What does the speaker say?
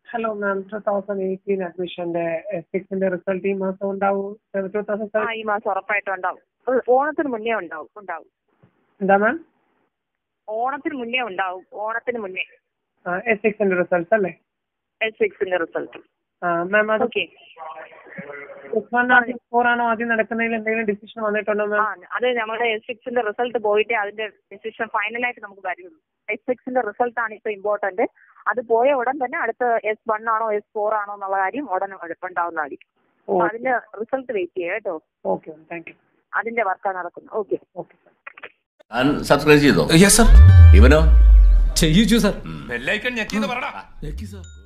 hello ma'am two thousand eighteen അഡ്മിഷന്റെ സിക്സിന്റെ result ഈ മാസം ഉണ്ടാവും ടൂ തൗസൻഡ് ആ ഈ മാസം ഉറപ്പായിട്ടും ഉണ്ടാവും ഉ- ഓണത്തിന് മുന്നേ ഉണ്ടാവും ഉണ്ടാവും എന്താ മാം ഓണത്തിന് മുന്നേ ഉണ്ടാവും ഓണത്തിന് മുന്നേ എസ് സിക്സിന്റെ റിസൾട്ട് അല്ലേ എസ് സിക്സിന്റെ റിസൾട്ട് മാം അത് ഓക്കെ എസ് വൺ ആണോ ഫോർ ആണോ ആദ്യം നടക്കുന്നതിൽ എന്തെങ്കിലും ഡിസിഷൻ വന്നിട്ടുണ്ടോ ആ മാം അത് നമ്മുടെ എസ് സിക്സിന്റെ റിസൾട്ട് പോയിട്ടേ അതിന്റെ ഡിസിഷൻ ഫൈനലായിട്ട് നമുക്ക് വരുള്ളൂ എസ് സിക്സിന്റെ റിസൾട്ട് ആണ് ഇപ്പൊ ഇമ്പോർട്ടന്റ് അത് പോയ ഉടൻ തന്നെ അടുത്ത എസ് വൺ ആണോ എസ് ഫോർ ആണോ എന്നുള്ള കാര്യം ഉടൻ ഉണ്ടാവുന്നതായിരിക്കും അപ്പൊ അതിന്റെ റിസൾട്ട് വെയിറ്റ് ചെയ്യാം കേട്ടോ ഓക്കെ മാം താങ്ക് യു അതിന്റെ വർക്കാണ് നടക്കുന്നത് ഓക്കെ ഓക്കെ താൻ സബ്സ്ക്രൈബ് ചെയ്തോ യെസ് സർ ഇവനോ ചെയ്യിച്ചു സർ ബെല്ലൈക്കൺ ഞെക്കിന്ന് പറടാ ഞെക്കി സർ